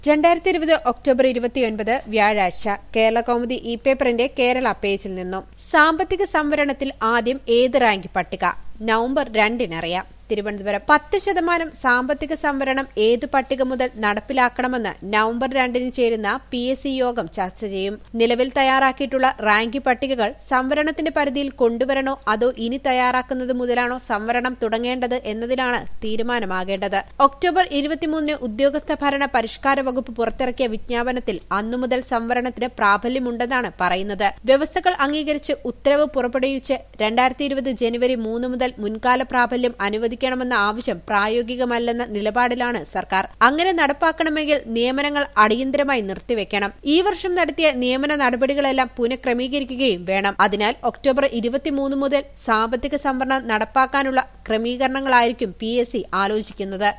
രണ്ടായിരത്തി ഇരുപത് ഒക്ടോബർ ഇരുപത്തിയൊൻപത് വ്യാഴാഴ്ച കേരള കൗമുദി ഇ പേപ്പറിന്റെ കേരള പേജിൽ നിന്നും സാമ്പത്തിക സംവരണത്തിൽ ആദ്യം ഏത് റാങ്ക് പട്ടിക നവംബർ രണ്ടിനറിയാം തിരുവനന്തപുരം പത്ത് ശതമാനം സാമ്പത്തിക സംവരണം ഏതു പട്ടിക മുതൽ നടപ്പിലാക്കണമെന്ന് നവംബർ രണ്ടിന് ചേരുന്ന പി എസ് സി യോഗം ചർച്ച ചെയ്യും നിലവിൽ തയ്യാറാക്കിയിട്ടുള്ള റാങ്ക് പട്ടികകൾ സംവരണത്തിന്റെ പരിധിയിൽ കൊണ്ടുവരണോ അതോ ഇനി തയ്യാറാക്കുന്നത് മുതലാണോ സംവരണം തുടങ്ങേണ്ടത് എന്നതിലാണ് തീരുമാനമാകേണ്ടത് ഒക്ടോബർ ഇരുപത്തിമൂന്നിന് ഉദ്യോഗസ്ഥ ഭരണ പരിഷ്കാര വകുപ്പ് പുറത്തിറക്കിയ വിജ്ഞാപനത്തിൽ അന്നു മുതൽ സംവരണത്തിന് പ്രാബല്യമുണ്ടെന്നാണ് പറയുന്നത് വ്യവസ്ഥകൾ അംഗീകരിച്ച് ഉത്തരവ് പുറപ്പെടുവിച്ച് രണ്ടായിരത്തി ഇരുപത് ജനുവരി മൂന്ന് മുതൽ മുൻകാല പ്രാബല്യം അനുവദിക്കണമെന്ന ആവശ്യം പ്രായോഗികമല്ലെന്ന നിലപാടിലാണ് സർക്കാർ അങ്ങനെ നടപ്പാക്കണമെങ്കിൽ നിയമനങ്ങൾ അടിയന്തരമായി നിർത്തിവെക്കണം ഈ വർഷം നടത്തിയ നിയമന നടപടികളെല്ലാം പുനഃക്രമീകരിക്കുകയും വേണം അതിനാൽ ഒക്ടോബർ ഇരുപത്തിമൂന്ന് മുതൽ സാമ്പത്തിക സംവരണം നടപ്പാക്കാനുള്ള ക്രമീകരണങ്ങളായിരിക്കും പി ആലോചിക്കുന്നത്